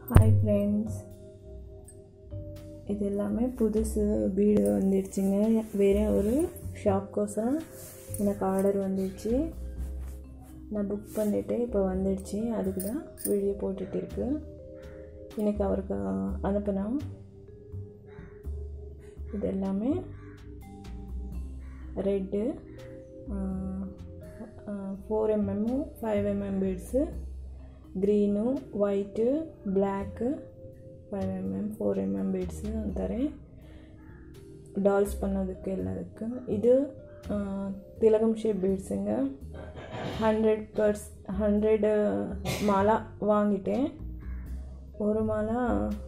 hi friends இது எல்லாமே புதுசு வீடு வந்துடுச்சுங்க வேறு ஒரு ஷாப்கோசரம் எனக்கு ஆர்டர் வந்துடுச்சு நான் புக் பண்ணிவிட்டு இப்போ வந்துடுச்சு அதுக்கு தான் வீடியோ போட்டுட்டு இருக்கு எனக்கு அவருக்கு அனுப்பினா இது எல்லாமே red four M M five M M beads green white black five M M four M M beads ಅಂತಾರೆ டால்ஸ் பண்ணதுக்கு எல்லாருக்கும் இது திலகம் ஷேப் பீட்ஸுங்க ஹண்ட்ரட் பர்ஸ் ஹண்ட்ரடு மாலா வாங்கிட்டேன் ஒரு மாலா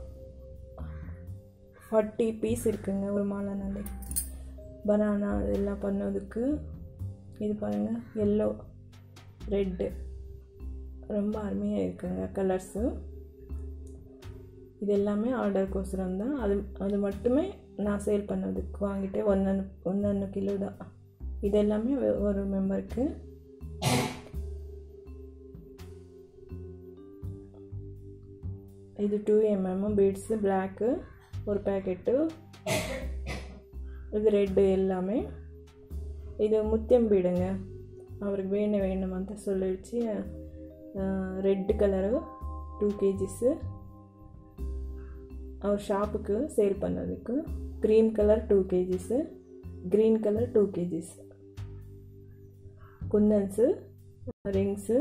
ஃபார்ட்டி பீஸ் இருக்குங்க ஒரு மாலானாலே பனானா இதெல்லாம் பண்ணதுக்கு இது பாருங்கள் எல்லோ ரெட்டு ரொம்ப அருமையாக இருக்குங்க கலர்ஸு இது எல்லாமே ஆர்டருக்கோசரம் தான் அது அது மட்டுமே நான் சேல் பண்ணதுக்கு வாங்கிட்டு ஒன்று ஒன்று கிலோ தான் இது எல்லாமே ஒரு மெம்பருக்கு இது டூ எம்எம் பீட்ஸு பிளாக்கு ஒரு பேக்கெட்டு இது ரெட்டு எல்லாமே இது முத்தியம் பீடுங்க அவருக்கு வேணும் வேணுமான்ட்டு சொல்லிடுச்சு ரெட்டு கலரு டூ கேஜிஸு அவர் ஷாப்புக்கு சேல் பண்ணதுக்கு cream colour two KGs green colour two KGs குந்தன்ஸு ரிங்ஸு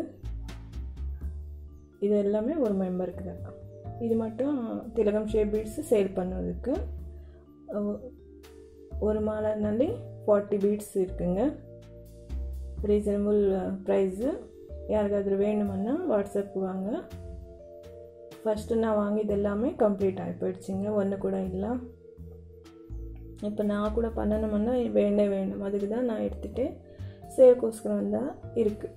இது எல்லாமே ஒரு மெம்பருக்கு தான் இது மட்டும் திலகம் ஷேப் பீட்ஸு சேல் பண்ணதுக்கு ஒரு மாலைனாலே ஃபார்ட்டி பீட்ஸ் இருக்குங்க ரீசனபுள் ப்ரைஸு யாருக்காவது வேணுமுன்னா வாட்ஸ்அப் வாங்க ஃபஸ்ட்டு நான் வாங்கியது எல்லாமே கம்ப்ளீட் ஆகி போயிடுச்சுங்க ஒன்று கூட இல்லை இப்போ நான் கூட பண்ணணுமுன்னா வேண்டே வேணும் அதுக்கு தான் நான் எடுத்துகிட்டு சேல்கோஸ்கரம் தான் இருக்குது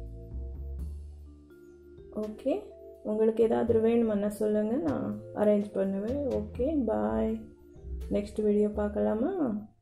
ஓகே உங்களுக்கு ஏதாவது வேணுமுன்னா சொல்லுங்கள் நான் அரேஞ்ச் பண்ணுவேன் ஓகே பாய் நெக்ஸ்ட் வீடியோ பார்க்கலாமா